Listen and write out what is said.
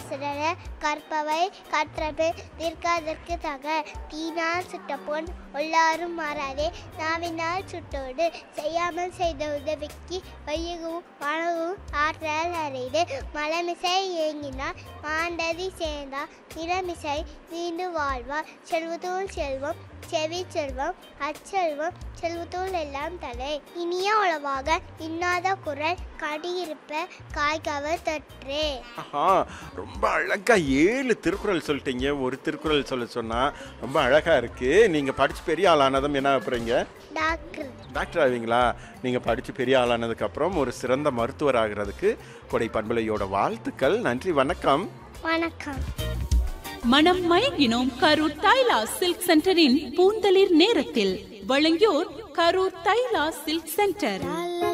சிறர கற்பவை கற்றவை நிற்காதற்கு தக தீனால் சுட்ட பொன் உள்ளாரும் மாறாதே நாவினால் சுட்டோடு செய்யாமல் செய்த உதவிக்கு வையகவும் வணங்கவும் ஆற்றல் அறிது மலமிசை ஏங்கினார் மாண்டதி சேர்ந்தார் நிலமிசை நீண்டு வாழ்வார் செல்வத்தூள் செல்வம் செவி செல்வம் அச்செல்வம் செல்வத்தூள் எல்லாம் தலை இனிய உளவாக இன்னாத குரல் கடியிருப்ப காய்கவர் தற்றே ஆஹா ரொம்ப அழகா ஏழு திருக்குறள் சொல்லிட்டீங்க ஒரு திருக்குறள் சொல்ல சொன்னா ரொம்ப அழகா இருக்கு நீங்க படிச்சு பெரிய ஆளானதும் என்ன போறீங்க டாக்டர் டாக்டர் ஆவீங்களா நீங்க படிச்சு பெரிய ஆளானதுக்கு அப்புறம் ஒரு சிறந்த மருத்துவர் ஆகிறதுக்கு கொடை பண்பலையோட வாழ்த்துக்கள் நன்றி வணக்கம் வணக்கம் மனம் மயங்கினோம் கரூர் தைலா சில்க் சென்டரின் பூந்தளிர் நேரத்தில் வழங்கியோர் கரூர் தைலா சில்க் சென்டர்